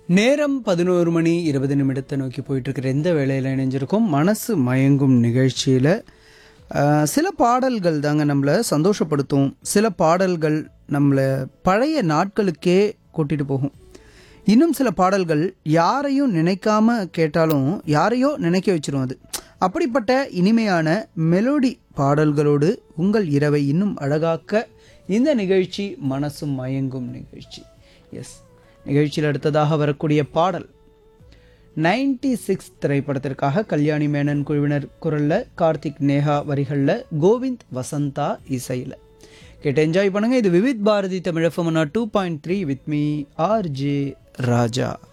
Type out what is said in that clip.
நேரம் பதினோரு மணி இருபது நிமிடத்தை நோக்கி போயிட்டு இருக்கிற எந்த வேலையில் இணைஞ்சிருக்கோம் மனசு மயங்கும் நிகழ்ச்சியில் சில பாடல்கள் தாங்க நம்மளை சந்தோஷப்படுத்தும் சில பாடல்கள் நம்மளை பழைய நாட்களுக்கே கூட்டிகிட்டு போகும் இன்னும் சில பாடல்கள் யாரையும் நினைக்காம கேட்டாலும் யாரையோ நினைக்க வச்சிரும் அது அப்படிப்பட்ட இனிமையான மெலோடி பாடல்களோடு உங்கள் இரவை இன்னும் அழகாக்க இந்த நிகழ்ச்சி மனசு மயங்கும் நிகழ்ச்சி எஸ் நிகழ்ச்சியில் அடுத்ததாக வரக்கூடிய பாடல் நைன்டி சிக்ஸ் திரைப்படத்திற்காக கல்யாணி மேனன் குழுவினர் குரலில் கார்த்திக் நேஹா வரிகளில் கோவிந்த் வசந்தா இசையில் கேட்டு என்ஜாய் பண்ணுங்க இது Vividh Bharati Tamil FM two point three with me R J Raja